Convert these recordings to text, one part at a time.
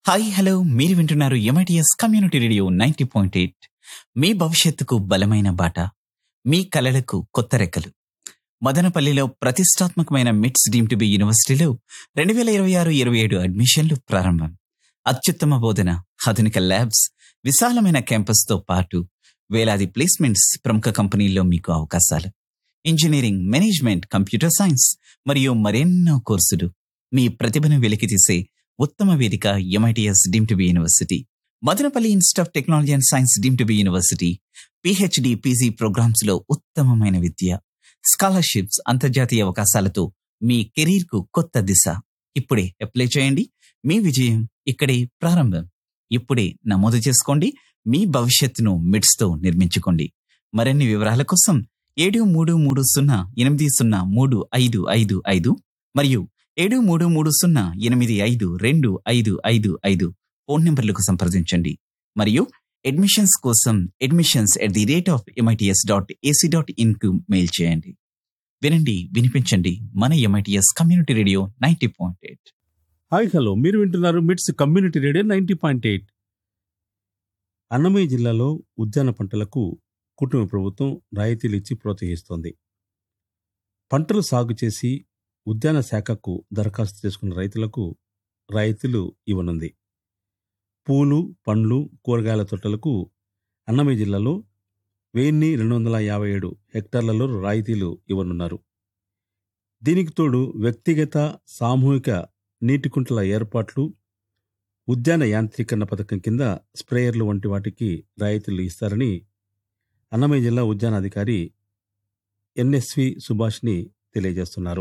hi hello మీరు వింటున్నారు MITS community radio ninety point eight మీ భవిష్యత్తుకు బలమైన బాట మీ కలలకు కొత్త రెక్కలు మదనపల్లిలో ప్రతిష్టాత్మకమైన మిట్స్ డీమ్ టు బి యూనివర్సిటీలో రెండు వేల ఇరవై ఆరు ఇరవై ఏడు అడ్మిషన్లు ప్రారంభం అత్యుత్తమ బోధన ఆధునిక ల్యాబ్స్ విశాలమైన క్యాంపస్తో పాటు వేలాది ప్లేస్మెంట్స్ ప్రముఖ కంపెనీల్లో మీకు అవకాశాలు ఇంజనీరింగ్ మేనేజ్మెంట్ కంప్యూటర్ సైన్స్ మరియు మరెన్నో కోర్సులు మీ ప్రతిభను వెలికితీసే ఉత్తమ వేదిక MITS deem to be university Madanapalle institute of technology and science deem to be university PhD PG programmes లో ఉత్తమమైన విద్య స్కాలర్షిప్స్ అంతర్జాతీయ అవకాశాలతో మీ కెరీర్ కు కొత్త దిశ ఇప్పుడే అప్లై చేయండి మీ విజయం ఇక్కడే ప్రారంభం ఇప్పుడే నమోదు చేసుకోండి మీ భవిష్యత్తును మిడ్స్ తో నిర్మించుకోండి మరిన్ని వివరాల కోసం ఏడు మూడు మూడు సున్నా ఎనిమిది సున్నా మూడు ఐదు ఐదు ఐదు మరియు ఏడు మూడు మూడు సున్నా ఎనిమిది ఐదు రెండు ఐదు ఐదు ఐదు ఫోన్ నంబర్లకు సంప్రదించండి మరియు అడ్మిషన్స్ కోసం admissions at the rate of MITS dot AC dot in కు మెయిల్ చేయండి వినండి వినిపించండి మన MITS community radio ninety point eight hi hello మీరు వింటున్నారు MITS community radio ninety point eight Annamayya జిల్లాలో ఉద్యాన పంటలకు కుటుంబ ప్రభుత్వం రాయితీలు ఇచ్చి ప్రోత్సహిస్తోంది పంటలు సాగు చేసి ఉద్యాన శాఖకు దరఖాస్తు చేసుకున్న రైతులకు రాయితీలు ఇవ్వనుంది పూలు పండ్లు కూరగాయల తోటలకు అన్నమయ్య జిల్లాలో వెయ్యిన్ని రెండు వందల యాభై ఏడు హెక్టార్లలో రాయితీలు ఇవ్వనున్నారు దీనికి తోడు వ్యక్తిగత సామూహిక నీటి కుంటల ఏర్పాట్లు ఉద్యాన యాంత్రీకరణ పథకం కింద స్ప్రేయర్లు వంటి వాటికి రాయితీలు ఇస్తారని అన్నమయ్య జిల్లా ఉద్యానాధికారి ఎన్ఎస్వి సుభాష్ని తెలియజేస్తున్నారు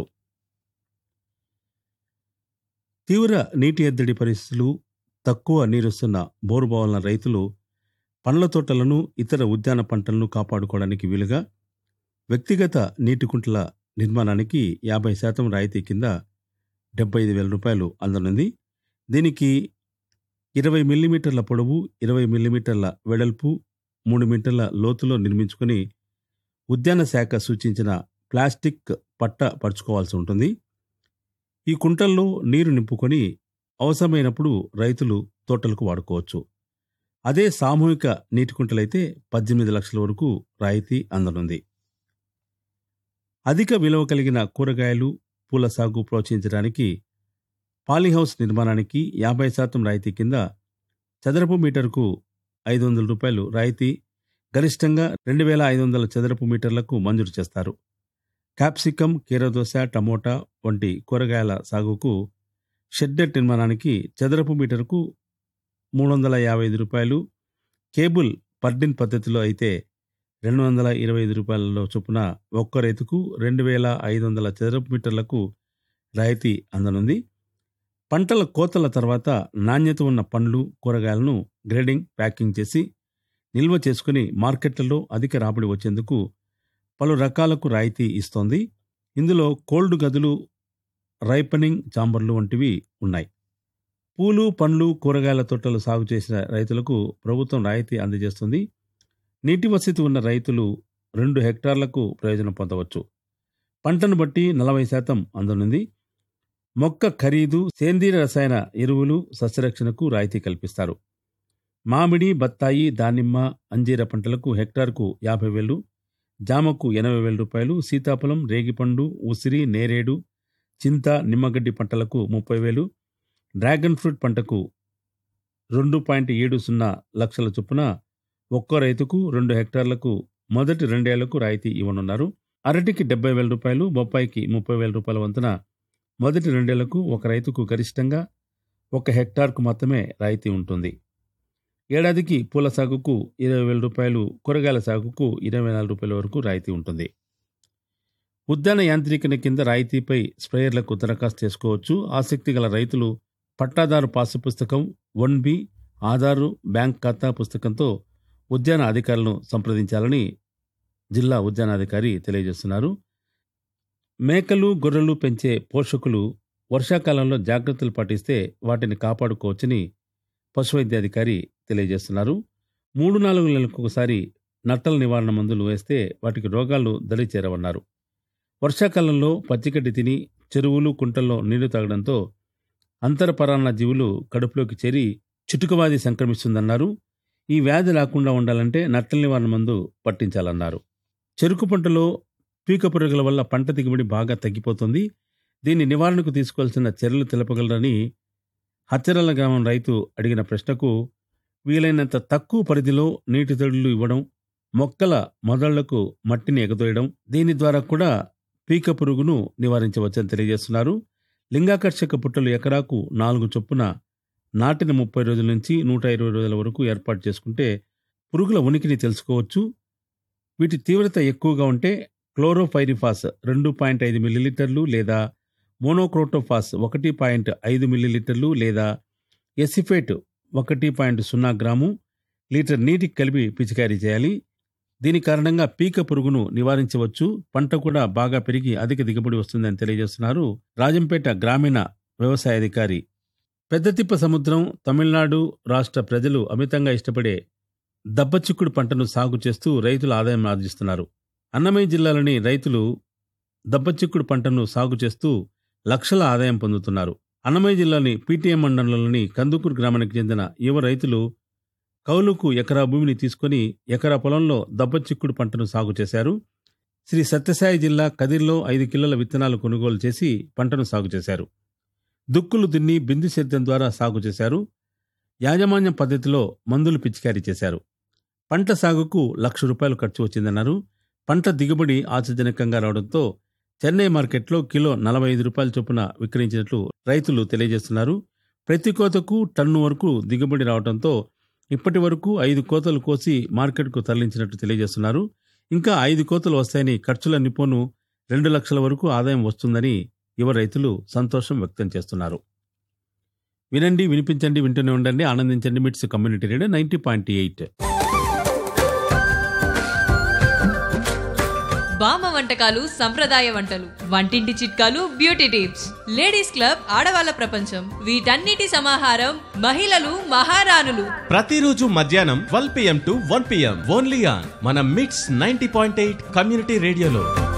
తీవ్ర నీటి ఎద్దడి పరిస్థితులు తక్కువ నీరుస్తున్న బోరుబావుల రైతులు పండ్ల తోటలను ఇతర ఉద్యాన పంటలను కాపాడుకోవడానికి వీలుగా వ్యక్తిగత నీటి కుంటల నిర్మాణానికి యాభై శాతం రాయితీ కింద డెబ్బై ఐదు వేల రూపాయలు అందనుంది దీనికి ఇరవై మిల్లీమీటర్ల పొడవు ఇరవై మిల్లీమీటర్ల వెడల్పు మూడు మీటర్ల లోతులో నిర్మించుకొని ఉద్యాన శాఖ సూచించిన ప్లాస్టిక్ పట్ట పరుచుకోవాల్సి ఉంటుంది ఈ కుంటల్లో నీరు నింపుకొని అవసరమైనప్పుడు రైతులు తోటలకు వాడుకోవచ్చు అదే సామూహిక నీటి కుంటలైతే పద్దెనిమిది లక్షల వరకు రాయితీ అందనుంది అధిక విలువ కలిగిన కూరగాయలు పూల సాగు ప్రోత్సహించడానికి పాలీహౌస్ నిర్మాణానికి యాభై శాతం రాయితీ కింద చదరపు మీటర్కు ఐదు వందల రూపాయలు రాయితీ గరిష్టంగా రెండు వేల ఐదు వందల చదరపు మీటర్లకు మంజూరు చేస్తారు క్యాప్సికం కీరదోస టమోటా వంటి కూరగాయల సాగుకు షెడ్డెట్ నిర్మాణానికి చదరపు మీటర్కు మూడు వందల యాభై ఐదు రూపాయలు కేబుల్ పర్డిన్ పద్ధతిలో అయితే రెండు వందల ఇరవై ఐదు రూపాయలలో చొప్పున ఒక్క రైతుకు రెండు వేల ఐదు వందల చదరపు మీటర్లకు రాయితీ అందనుంది పంటల కోతల తర్వాత నాణ్యత ఉన్న పండ్లు కూరగాయలను గ్రేడింగ్ ప్యాకింగ్ చేసి నిల్వ చేసుకుని మార్కెట్లలో అధిక రాబడి వచ్చేందుకు పలు రకాలకు రాయితీ ఇస్తోంది ఇందులో కోల్డ్ గదులు రైపనింగ్ చాంబర్లు వంటివి ఉన్నాయి పూలు పండ్లు కూరగాయల తోటలు సాగు చేసిన రైతులకు ప్రభుత్వం రాయితీ అందజేస్తుంది నీటి వసతి ఉన్న రైతులు రెండు హెక్టార్లకు ప్రయోజనం పొందవచ్చు పంటను బట్టి నలభై శాతం అందనుంది మొక్క ఖరీదు సేంద్రియ రసాయన ఎరువులు సస్యరక్షణకు రాయితీ కల్పిస్తారు మామిడి బత్తాయి దానిమ్మ అంజీర పంటలకు హెక్టార్కు యాభై వేలు జామకు ఎనభై వేల రూపాయలు సీతాఫలం రేగిపండు ఉసిరి నేరేడు చింత నిమ్మగడ్డి పంటలకు ముప్పై వేలు డ్రాగన్ ఫ్రూట్ పంటకు రెండు పాయింట్ ఏడు సున్నా లక్షల చొప్పున ఒక్కో రైతుకు రెండు హెక్టార్లకు మొదటి రెండేళ్లకు రాయితీ ఇవ్వనున్నారు అరటికి డెబ్బై వేల రూపాయలు బొప్పాయికి ముప్పై వేల రూపాయల వంతున మొదటి రెండేళ్లకు ఒక రైతుకు గరిష్టంగా ఒక హెక్టార్కు మాత్రమే రాయితీ ఉంటుంది ఏడాదికి పూల సాగుకు ఇరవై వేల రూపాయలు కూరగాయల సాగుకు ఇరవై నాలుగు రూపాయల వరకు రాయితీ ఉంటుంది ఉద్యాన యాంత్రీకరణ కింద రాయితీపై స్ప్రేయర్లకు దరఖాస్తు చేసుకోవచ్చు ఆసక్తి గల రైతులు పట్టాదారు పాసు పుస్తకం వన్ బి ఆధారు బ్యాంక్ ఖాతా పుస్తకంతో ఉద్యాన అధికారులను సంప్రదించాలని జిల్లా ఉద్యానాధికారి తెలియజేస్తున్నారు మేకలు గొర్రెలు పెంచే పోషకులు వర్షాకాలంలో జాగ్రత్తలు పాటిస్తే వాటిని కాపాడుకోవచ్చని పశువైద్యాధికారి తెలియజేస్తున్నారు మూడు నాలుగు నెలలకు ఒకసారి నట్టల నివారణ మందులు వేస్తే వాటికి రోగాలు దరి చేరవన్నారు వర్షాకాలంలో పచ్చిగడ్డి తిని చెరువులు కుంటల్లో నీళ్లు తాగడంతో అంతరపరాన్న జీవులు కడుపులోకి చేరి చుటుకవాది సంక్రమిస్తుందన్నారు ఈ వ్యాధి రాకుండా ఉండాలంటే నట్టల నివారణ మందు పట్టించాలన్నారు చెరుకు పంటలో పీక పురుగుల వల్ల పంట దిగుబడి బాగా తగ్గిపోతుంది దీని నివారణకు తీసుకోవాల్సిన చర్యలు తెలపగలరని హచ్చరల గ్రామం రైతు అడిగిన ప్రశ్నకు వీలైనంత తక్కువ పరిధిలో నీటి తడులు ఇవ్వడం మొక్కల మొదళ్లకు మట్టిని ఎగదోయడం దీని ద్వారా కూడా పీక పురుగును నివారించవచ్చని తెలియజేస్తున్నారు లింగాకర్షక పుట్టలు ఎకరాకు నాలుగు చొప్పున నాటిన ముప్పై రోజుల నుంచి నూట ఇరవై రోజుల వరకు ఏర్పాటు చేసుకుంటే పురుగుల ఉనికిని తెలుసుకోవచ్చు వీటి తీవ్రత ఎక్కువగా ఉంటే క్లోరోఫైరిఫాస్ రెండు పాయింట్ ఐదు మిల్లీలీటర్లు లేదా మోనోక్రోటోఫాస్ ఒకటి పాయింట్ ఐదు మిల్లీలీటర్లు లేదా ఎసిఫేట్ ఒకటి పాయింట్ సున్నా గ్రాము లీటర్ నీటికి కలిపి పిచికారీ చేయాలి దీని కారణంగా పీక పురుగును నివారించవచ్చు పంట కూడా బాగా పెరిగి అధిక దిగుబడి వస్తుందని తెలియజేస్తున్నారు రాజంపేట గ్రామీణ వ్యవసాయ అధికారి పెద్దతిప్ప సముద్రం తమిళనాడు రాష్ట్ర ప్రజలు అమితంగా ఇష్టపడే దబ్బచిక్కుడు పంటను సాగు చేస్తూ రైతుల ఆదాయం ఆర్జిస్తున్నారు అన్నమయ్య జిల్లాలోని రైతులు దబ్బచిక్కుడు పంటను సాగు చేస్తూ లక్షల ఆదాయం పొందుతున్నారు అన్నమయ్య జిల్లాని పీటీఎం మండలంలోని కందుకూరు గ్రామానికి చెందిన యువ రైతులు కౌలుకు ఎకరా భూమిని తీసుకొని ఎకరా పొలంలో దబ్బచిక్కుడు పంటను సాగు చేశారు శ్రీ సత్యసాయి జిల్లా కదిర్లో ఐదు కిలోల విత్తనాలు కొనుగోలు చేసి పంటను సాగు చేశారు దుక్కులు దున్ని బిందు సేద్యం ద్వారా సాగు చేశారు యాజమాన్యం పద్ధతిలో మందులు పిచికారీ చేశారు పంట సాగుకు లక్ష రూపాయలు ఖర్చు వచ్చిందన్నారు పంట దిగుబడి ఆశాజనకంగా రావడంతో చెన్నై మార్కెట్లో కిలో నలభై ఐదు రూపాయల చొప్పున విక్రయించినట్లు రైతులు తెలియజేస్తున్నారు ప్రతి కోతకు టన్ను వరకు దిగుబడి రావడంతో ఇప్పటి వరకు ఐదు కోతలు కోసి మార్కెట్కు తరలించినట్టు తెలియజేస్తున్నారు ఇంకా ఐదు కోతలు వస్తాయని ఖర్చుల నిపోను రెండు లక్షల వరకు ఆదాయం వస్తుందని యువ రైతులు సంతోషం వ్యక్తం చేస్తున్నారు వినండి వినిపించండి వింటూనే ఉండండి ఆనందించండి MITS community radio ninety point eight బామ్మ వంటకాలు సంప్రదాయ వంటలు వంటింటి చిట్కాలు బ్యూటీ టిప్స్ లేడీస్ క్లబ్ ఆడవాళ్ళ ప్రపంచం వీటన్నిటి సమాహారం మహిళలు మహారాణులు ప్రతిరోజు మధ్యాహ్నం twelve PM to one PM only on మన MITS ninety point eight community రేడియోలో